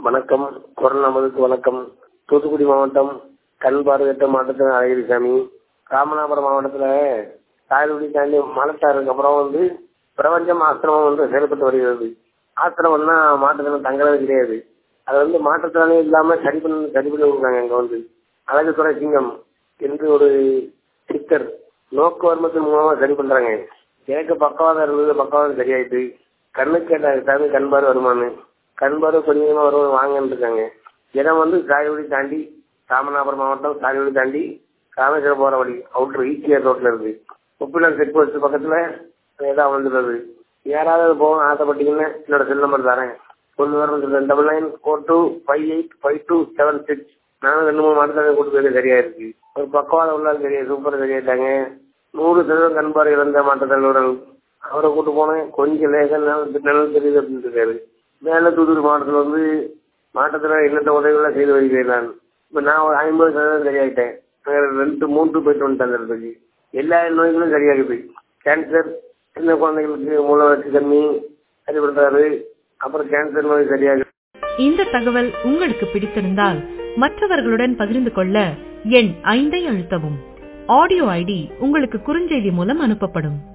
வணக்கம் குரல் நமதுக்கு வணக்கம் தூத்துக்குடி மாவட்டம் கண் பார்வையற்ற மாவட்டத்தில் அழகிரிசாமி ராமநாதபுரம் மாவட்டத்தில் தாய்மொழி தாண்டி மலத்தாருக்கு அப்புறம் வந்து பிரபஞ்சம் ஆசிரமம் வந்து செயல்பட்டு வருகிறது ஆசிரமம்னா மாற்றுத்திறன் தங்குறது கிடையாது அது வந்து மாற்றுத்திறனே இல்லாமல் சரி பண்ணி சரி பண்ணி கொடுக்குறாங்க அங்கே வந்து அழகுத்துறை சிங்கம் என்று ஒரு சித்தர் நோக்குவர்மத்தின் மூலமா சரி பண்றாங்க எனக்கு பக்கவாதம் இருந்தது பக்கவாதம் சரியாயிட்டு கண்ணுக்கு கேட்டாங்க கண் பார்வை வருமானு கண் பார்வை கொஞ்சமா வரும் வாங்கன்னு இருக்காங்க இடம் வந்து சாயவழி தாண்டி ராமநாதபுரம் மாவட்டம் சாயவழி தாண்டி ராமேஸ்வரம் போற வழி அவுட்ரு ஈசிஆர் ரோட்ல இருக்கு உப்பினர் செக் போஸ்ட் பக்கத்துல ஏதாவது வந்துடுறது யாராவது போக ஆசைப்பட்டீங்கன்னா என்னோட செல் நம்பர் தரேன் ஒன்று வரணும் double nine four two five eight five two seven six நானும் ரெண்டு மூணு மாதத்துல கூட்டு போய் சரியா இருக்கு ஒரு பக்கவாதம் உள்ள சரியா சூப்பர் சரியாயிட்டாங்க நூறு சதவீதம் கண் பார்வை இழந்த மாற்றத்தலைவர்கள் அவரை கூட்டு போனேன் கொஞ்சம் லேசா நல்லது தெரியுது அப்படின்னு இருக்காரு மேல தூத்துக்குடி மாவட்டத்தில் வந்து மாற்றத்தில் எண்ணற்ற உதவிகளை செய்து வருகிறேன் நான் இப்போ நான் ஒரு ஐம்பது சதவீதம் சரியாயிட்டேன் வேற ரெண்டு மூன்று போயிட்டு வந்துட்டேன் அந்த இடத்துக்கு எல்லா நோய்களும் சரியாகுது கேன்சர் சின்ன குழந்தைகளுக்கு மூளை வச்சு கம்மி சரி பண்றாரு அப்புறம் கேன்சர் நோய் சரியாகுது இந்த தகவல் உங்களுக்கு பிடித்திருந்தால் மற்றவர்களுடன் பகிர்ந்து கொள்ள எண் ஐந்தை அழுத்தவும் ஆடியோ ஐடி உங்களுக்கு குறுஞ்செய்தி மூலம் அனுப்பப்படும்